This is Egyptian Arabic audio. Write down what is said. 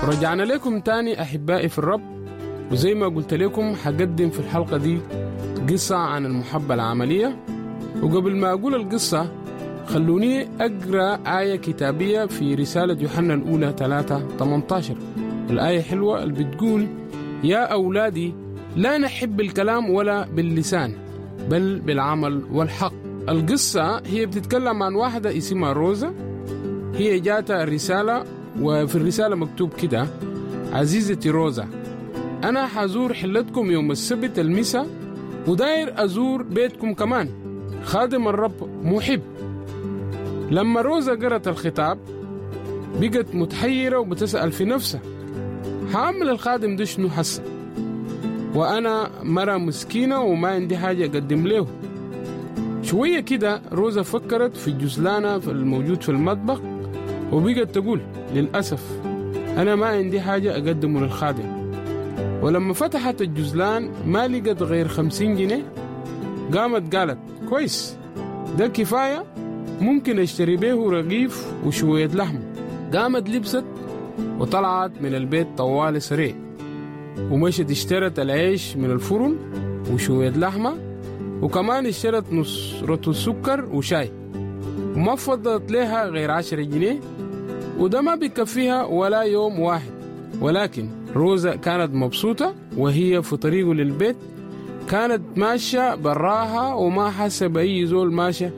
رجعنا لكم تاني أحبائي في الرب وزي ما قلت لكم حقدم في الحلقة دي قصة عن المحبة العملية وقبل ما أقول القصة خلوني أقرأ آية كتابية في رسالة يوحنا الأولى 3 18 الآية حلوة اللي بتقول يا أولادي لا نحب الكلام ولا باللسان بل بالعمل والحق القصة هي بتتكلم عن واحدة اسمها روزا هي جاتها الرسالة وفي الرسالة مكتوب كده عزيزتي روزا أنا حزور حلتكم يوم السبت المساء وداير أزور بيتكم كمان خادم الرب محب لما روزا قرأت الخطاب بقت متحيرة وبتسأل في نفسها هعمل الخادم ده شنو حسن وأنا مرة مسكينة وما عندي حاجة أقدم له شوية كده روزا فكرت في الجزلانة الموجود في المطبخ وبقت تقول للأسف أنا ما عندي حاجة أقدمه للخادم ولما فتحت الجزلان ما لقت غير خمسين جنيه قامت قالت كويس ده كفاية ممكن اشتري به رغيف وشوية لحم قامت لبست وطلعت من البيت طوال سريع ومشت اشترت العيش من الفرن وشوية لحمة وكمان اشترت نص رطل سكر وشاي وما فضلت لها غير عشرة جنيه وده ما بيكفيها ولا يوم واحد ولكن روزا كانت مبسوطة وهي في طريقه للبيت كانت ماشية براها وما حاسة بأي زول ماشية